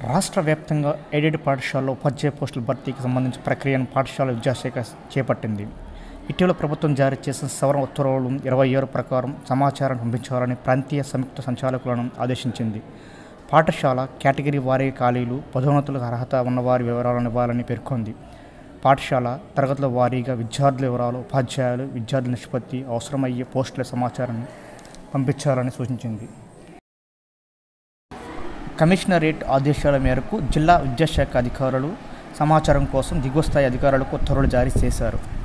రాష్ట్ర వ్యాప్తంగా ఎయిడెడ్ పాఠశాలలో ఉపాధ్యాయ పోస్టుల భర్తీకి సంబంధించిన ప్రక్రియను పాఠశాల విద్యాశాఖ చేపట్టింది ఇటీవల ప్రభుత్వం జారీ చేసిన సవరణ ఉత్తర్వులు ఇరవై ఏడు ప్రకారం సమాచారం పంపించాలని ప్రాంతీయ సంయుక్త సంచాలకులను ఆదేశించింది పాఠశాల కేటగిరీ వారీ ఖాళీలు పదోన్నతులకు అర్హత ఉన్నవారి వివరాలను ఇవ్వాలని పేర్కొంది పాఠశాల తరగతుల వారీగా విద్యార్థుల వివరాలు ఉపాధ్యాయులు విద్యార్థుల నిష్పత్తి అవసరమయ్యే పోస్టుల సమాచారాన్ని పంపించాలని సూచించింది కమిషనరేట్ ఆదేశాల మేరకు జిల్లా విద్యాశాఖ అధికారులు సమాచారం కోసం దిగువ స్థాయి అధికారులకు ఉత్తర్వులు జారీ చేశారు